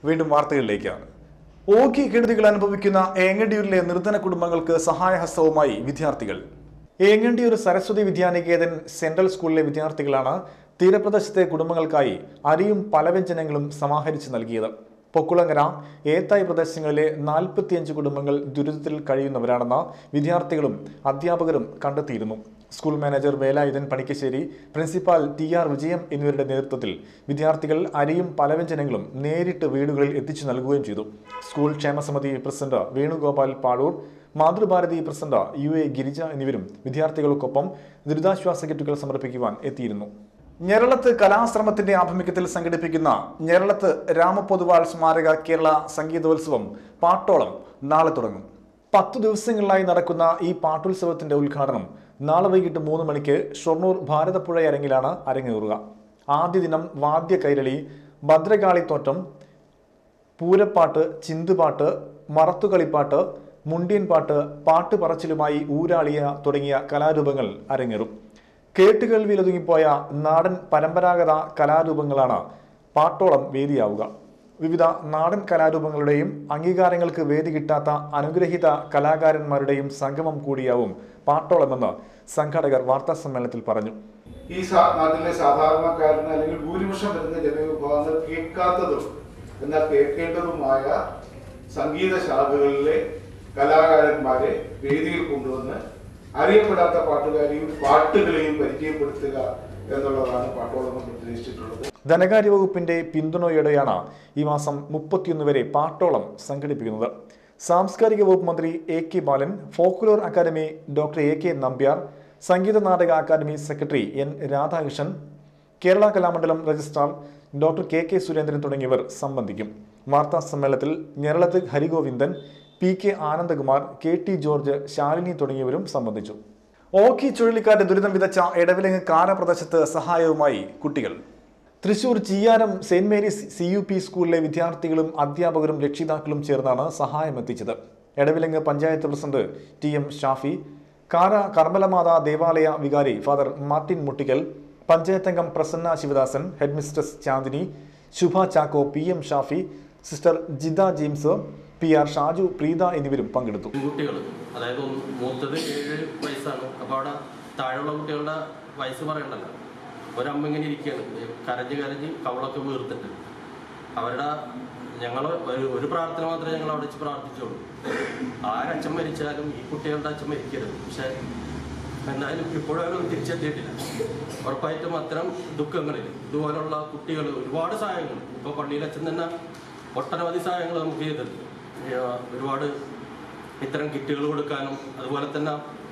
വീണ്ടും വാർത്തകളിലേക്ക് ഓഖി കെടുതികൾ അനുഭവിക്കുന്ന ഏങ്ങണ്ടിയൂരിലെ നിർധന കുടുംബങ്ങൾക്ക് സഹായഹസ്തവുമായി വിദ്യാർത്ഥികൾ ഏങ്ങണ്ടിയൂർ സരസ്വതി വിദ്യാനികേതൻ സെൻട്രൽ സ്കൂളിലെ വിദ്യാർത്ഥികളാണ് തീരപ്രദേശത്തെ കുടുംബങ്ങൾക്കായി അരിയും പലവ്യഞ്ജനങ്ങളും സമാഹരിച്ച് നൽകിയത് പൊക്കുളങ്ങര ഏത്തായി പ്രദേശങ്ങളിലെ നാൽപ്പത്തിയഞ്ച് കുടുംബങ്ങൾ ദുരിതത്തിൽ കഴിയുന്നവരാണെന്ന് വിദ്യാർത്ഥികളും അധ്യാപകരും കണ്ടെത്തിയിരുന്നു school manager Velayudhan Panikkassery principal T R Vijayam എന്നിവരുടെ നേതൃത്വത്തിൽ വിദ്യാർത്ഥികൾ അരിയും പലവ്യഞ്ജനങ്ങളും നേരിട്ട് വീടുകളിൽ എത്തിച്ചു നൽകുകയും ചെയ്തു സ്കൂൾ ക്ഷേമസമിതി president Venugopal Padoor Mathrubharathi president U A Girija എന്നിവരും വിദ്യാർത്ഥികൾക്കൊപ്പം ദുരിതാശ്വാസ കിറ്റുകൾ സമർപ്പിക്കുവാൻ എത്തിയിരുന്നു ഞെരളത്ത് കലാശ്രമത്തിന്റെ ആഭിമുഖ്യത്തിൽ സംഘടിപ്പിക്കുന്ന ഞെരളത്ത് രാമപൊതുവാൾ സ്മാരക കേരള സംഗീതോത്സവം പാട്ടോളം നാളെ തുടങ്ങും പത്തു ദിവസങ്ങളിലായി നടക്കുന്ന ഈ പാട്ടുത്സവത്തിന്റെ ഉദ്ഘാടനം നാളെ വൈകിട്ട് മൂന്ന് മണിക്ക് ഷൊർണൂർ ഭാരതപ്പുഴ അരങ്ങിലാണ് അരങ്ങേറുക ആദ്യ ദിനം വാദ്യ കൈരളി ഭദ്രകാളിത്തോറ്റം പൂരപ്പാട്ട് ചിന്തുപാട്ട് മറത്തുകളിപ്പാട്ട് മുണ്ടിയൻ പാട്ട് പാട്ട് പറച്ചിലുമായി ഊരാളിയ തുടങ്ങിയ കലാരൂപങ്ങൾ അരങ്ങേറും കേട്ടുകേൾവിയിൽ ഒതുങ്ങിപ്പോയ നാടൻ പരമ്പരാഗത കലാരൂപങ്ങളാണ് പാട്ടോളം വേദിയാവുക വിവിധ നാടൻ കലാരൂപങ്ങളുടെയും അംഗീകാരങ്ങൾക്ക് വേദി കിട്ടാത്ത അനുഗ്രഹീത കലാകാരന്മാരുടെയും സംഗമം കൂടിയാവും പാട്ടോളമെന്ന് സംഘാടകർ വാർത്താ സമ്മേളനത്തിൽ പറഞ്ഞു ഈ സാ- നാട്ടിലെ സാധാരണക്കാരന് അല്ലെങ്കിൽ ഭൂരിപക്ഷം വരുന്ന ജനവിഭാഗങ്ങൾ കേൾക്കാത്തതും എന്നാൽ കേൾക്കേണ്ടതുമായ സംഗീത ശാഖകളിലെ കലാകാരന്മാരെ വേദിയിൽ കൊണ്ടുവന്ന് അറിയപ്പെടാത്ത പാട്ടുകാരെയും പാട്ടുകളെയും പരിചയപ്പെടുത്തുക എന്നുള്ളതാണ് പാട്ടോളം കൊണ്ട് ഉദ്ദേശിച്ചിട്ടുള്ളത് ധനകാര്യ വകുപ്പിന്റെ പിന്തുണയോടെയാണ് ഈ മാസം മുപ്പത്തിയൊന്ന് വരെ പാട്ടോളം സംഘടിപ്പിക്കുന്നത് സാംസ്കാരിക വകുപ്പ് മന്ത്രി A K Balan folklore academy doctor A K Nambiar Sangeetha Nataka academy secretary N Radhakrishnan Kerala Kalamandalam registrar doctor K K Surendran തുടങ്ങിയവർ സംബന്ധിക്കും വാർത്താ സമ്മേളനത്തിൽ Njeralath Harigovindan P K Anandakumar K T George Shalini തുടങ്ങിയവരും സംബന്ധിച്ചു ഓഖി ചുഴലിക്കാറ്റ് ദുരിതം വിതച്ച എടവിലങ്ങ് കാര പ്രദേശത്ത് സഹായവുമായി കുട്ടികൾ Thrissur Chiyaram saint Mary's C U P സ്കൂളിലെ വിദ്യാർത്ഥികളും അധ്യാപകരും രക്ഷിതാക്കളും ചേർന്നാണ് സഹായം എത്തിച്ചത് Edavilangu panchayat president T M Shafi Kara Karmalamatha ദേവാലയ വികാരി ഫാദർ മാർട്ടിൻ മുട്ടിക്കൽ പഞ്ചായത്ത് അംഗം Prasanna Sivadasan headmistress Chandini Shubha Chacko P M Shafi sister Jitha James P R Shaju Preetha എന്നിവരും പങ്കെടുത്തു പെൺകുട്ടികൾ അതായത് ഒന്ന് മൂത്തത് ഏഴ് വയസ്സാണ് അപ്പോൾ അവിടെ താഴെയുള്ള കുട്ടികളുടെ വയസ്സ് പറയണ്ടല്ലോ ഒരമ്മ ഇങ്ങനെ ഇരിക്കുകയാണ് കരഞ്ഞ് കരഞ്ഞ് കവളൊക്കെ വീർത്തിട്ട് അവരുടെ ഞങ്ങൾ ഒരു ഒരു പ്രാർത്ഥന മാത്രമേ ഞങ്ങൾ അവിടെ വെച്ച് പ്രാർത്ഥിച്ചുള്ളൂ ആരച്ഛൻ മരിച്ചാലും ഈ കുട്ടികളുടെ അച്ഛൻ മരിക്കരുത് പക്ഷെ എന്നാലും ഇപ്പോഴും അവരൊന്നും തിരിച്ചെത്തിയിട്ടില്ല ഉറപ്പായിട്ടും അത്തരം ദുഃഖങ്ങളിൽ ഇതുപോലുള്ള കുട്ടികൾ ഒരുപാട് സഹായങ്ങൾ ഇപ്പോൾ പള്ളിയിൽ അച്ഛൻ തന്നെ ഒട്ടനവധി സഹായങ്ങൾ നമുക്ക് ചെയ്തിട്ടുണ്ട് ഏഹ് ഒരുപാട് ഇത്തരം കിറ്റുകൾ കൊടുക്കാനും അതുപോലെ തന്നെ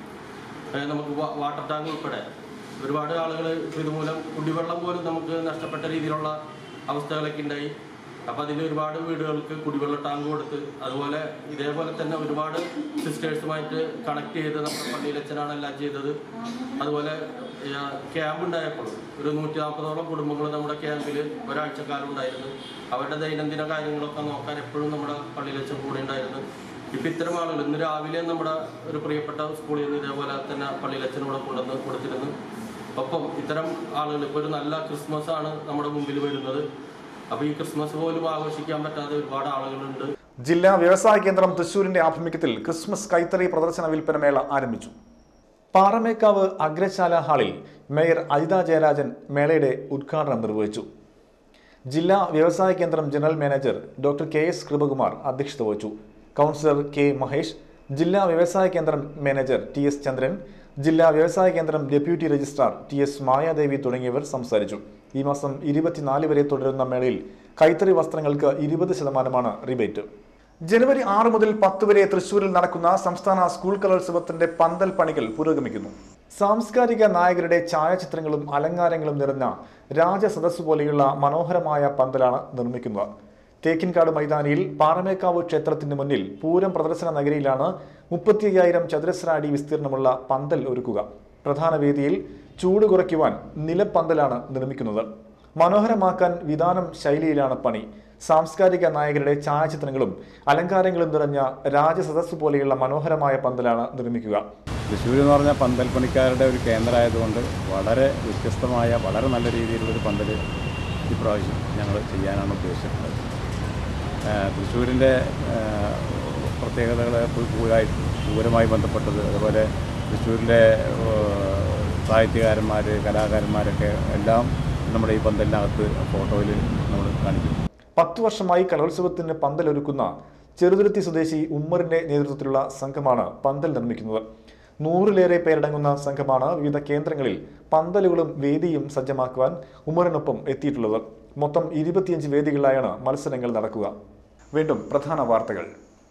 ഏഹ് നമുക്ക് വാ- വാട്ടർ ടാങ്ക് ഉൾപ്പെടെ ഒരുപാട് ആളുകൾ ഇതുമൂലം കുടിവെള്ളം പോലും നമുക്ക് നഷ്ടപ്പെട്ട രീതിയിലുള്ള അവസ്ഥകളൊക്കെ ഉണ്ടായി അപ്പം അതിൽ ഒരുപാട് വീടുകൾക്ക് കുടിവെള്ള ടാങ്ക് കൊടുത്ത് അതുപോലെ ഇതേപോലെ തന്നെ ഒരുപാട് സിസ്റ്റേഴ്സുമായിട്ട് കണക്ട് ചെയ്ത് നമ്മുടെ പള്ളിയിലച്ഛനാണ് എല്ലാം ചെയ്തത് അതുപോലെ ക്യാമ്പ് ഉണ്ടായപ്പോൾ ഒരു നൂറ്റി നാൽപ്പതോളം കുടുംബങ്ങൾ നമ്മുടെ ക്യാമ്പിൽ ഒരാഴ്ചക്കാലം ഉണ്ടായിരുന്നു അവരുടെ ദൈനംദിന കാര്യങ്ങളൊക്കെ നോക്കാൻ എപ്പോഴും നമ്മുടെ പള്ളിയിലച്ഛൻ കൂടെ ഉണ്ടായിരുന്നു ഇപ്പം ഇത്തരം ആളുകൾ ഇന്ന് രാവിലെ നമ്മുടെ ഒരു പ്രിയപ്പെട്ട സ്കൂളിൽ നിന്ന് ഇതേപോലെ തന്നെ പള്ളിയിലച്ഛനോട് കൊണ്ടുവന്ന് കൊടുത്തിരുന്നു ഒപ്പം ഇത്തരം ആളുകൾ ഇപ്പോൾ ഒരു നല്ല ക്രിസ്മസ് ആണ് നമ്മുടെ മുമ്പിൽ വരുന്നത് അപ്പോൾ ഈ ക്രിസ്മസ് പോലും ആഘോഷിക്കാൻ പറ്റാതെ ഒരുപാട് ആളുകളുണ്ട് ജില്ലാ വ്യവസായ കേന്ദ്രം തൃശൂരിന്റെ ആഭിമുഖ്യത്തിൽ ക്രിസ്മസ് കൈത്തറി പ്രദർശന വിൽപ്പന മേള ആരംഭിച്ചു പാറമേക്കാവ് അഗ്രശാല ഹാളിൽ മേയർ അജിത ജയരാജൻ മേളയുടെ ഉദ്ഘാടനം നിർവഹിച്ചു ജില്ലാ വ്യവസായ കേന്ദ്രം general manager doctor K S Kripakumar അധ്യക്ഷത വഹിച്ചു കൗൺസിലർ കെ മഹേഷ് ജില്ലാ വ്യവസായ കേന്ദ്രം മാനേജർ ടി എസ് ചന്ദ്രൻ ജില്ലാ വ്യവസായ കേന്ദ്രം deputy registrar T S Mayadevi തുടങ്ങിയവർ സംസാരിച്ചു ഈ മാസം ഇരുപത്തിനാല് വരെ തുടരുന്ന മേളയിൽ കൈത്തറി വസ്ത്രങ്ങൾക്ക് ഇരുപത് ശതമാനമാണ് റിബേറ്റ് ജനുവരി ആറ് മുതൽ പത്ത് വരെ തൃശൂരിൽ നടക്കുന്ന സംസ്ഥാന സ്കൂൾ കലോത്സവത്തിന്റെ പന്തൽ പണികൾ പുരോഗമിക്കുന്നു സാംസ്കാരിക നായകരുടെ ഛായാചിത്രങ്ങളും അലങ്കാരങ്ങളും നിറഞ്ഞ രാജസദസ് പോലെയുള്ള മനോഹരമായ പന്തലാണ് നിർമ്മിക്കുന്നത് തേക്കിൻകാട് മൈതാനിയിൽ പാറമേക്കാവ് ക്ഷേത്രത്തിന് മുന്നിൽ പൂരം പ്രദർശന നഗരിയിലാണ് മുപ്പത്തി അയ്യായിരം ചതുരശ്ര അടി വിസ്തീർണമുള്ള പന്തൽ ഒരുക്കുക പ്രധാന വേദിയിൽ ചൂട് കുറയ്ക്കുവാൻ നിലപ്പന്തലാണ് നിർമ്മിക്കുന്നത് മനോഹരമാക്കാൻ വിധാനം ശൈലിയിലാണ് പണി സാംസ്കാരിക നായകരുടെ ഛായാചിത്രങ്ങളും അലങ്കാരങ്ങളും നിറഞ്ഞ രാജസദസ് പോലെയുള്ള മനോഹരമായ പന്തലാണ് നിർമ്മിക്കുക തൃശ്ശൂർ എന്ന് പറഞ്ഞാൽ പന്തൽ പണിക്കാരുടെ ഒരു കേന്ദ്രമായതുകൊണ്ട് വളരെ വ്യത്യസ്തമായ വളരെ നല്ല രീതിയിലുള്ളൊരു പന്തൽ ഇപ്രാവശ്യം ഞങ്ങൾ ചെയ്യാനാണ് ഉദ്ദേശിച്ചിട്ടുള്ളത് തൃശ്ശൂരിൻ്റെ പ്രത്യേകതകളെ പൂരായി പൂരമായി ബന്ധപ്പെട്ടത് അതുപോലെ തൃശ്ശൂരിലെ സാഹിത്യകാരന്മാർ കലാകാരന്മാരൊക്കെ എല്ലാം നമ്മുടെ ഈ പന്തലിനകത്ത് ഫോട്ടോയിൽ നമ്മൾ കാണിക്കും പത്തു വർഷമായി കലോത്സവത്തിന് പന്തലൊരുക്കുന്ന ചെറുതുരുത്തി സ്വദേശി ഉമ്മറിന്റെ നേതൃത്വത്തിലുള്ള സംഘമാണ് പന്തൽ നിർമ്മിക്കുന്നത് നൂറിലേറെ പേരടങ്ങുന്ന സംഘമാണ് വിവിധ കേന്ദ്രങ്ങളിൽ പന്തലുകളും വേദിയും സജ്ജമാക്കുവാൻ ഉമ്മറിനൊപ്പം എത്തിയിട്ടുള്ളത് മൊത്തം ഇരുപത്തിയഞ്ച് വേദികളിലായാണ് മത്സരങ്ങൾ നടക്കുക വീണ്ടും പ്രധാന വാർത്തകൾ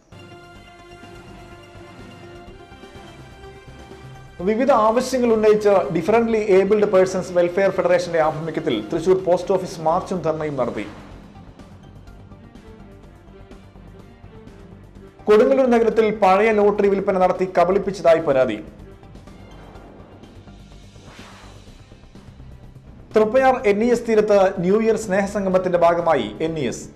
വിവിധ ആവശ്യങ്ങൾ ഉന്നയിച്ച് ഡിഫറൻ്റ്ലി ഏബിൾഡ് പേഴ്സൺസ് വെൽഫെയർ ഫെഡറേഷന്റെ ആഭിമുഖ്യത്തിൽ തൃശൂർ പോസ്റ്റ് ഓഫീസ് മാർച്ചും ധർണയും നടത്തി കൊടുങ്ങല്ലൂർ നഗരത്തിൽ പഴയ ലോട്ടറി വിൽപ്പന നടത്തി കബളിപ്പിച്ചതായി പരാതി തൃപ്പയാർ എൻ ഇ എസ് തീരത്ത് ന്യൂ ഇയർ സ്നേഹസംഗമത്തിന്റെ ഭാഗമായി എൻ ഇ എസ്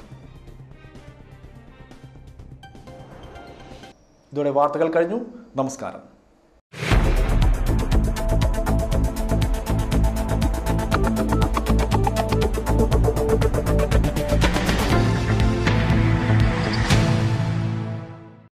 ഇതോടെ വാർത്തകൾ കഴിഞ്ഞു നമസ്കാരം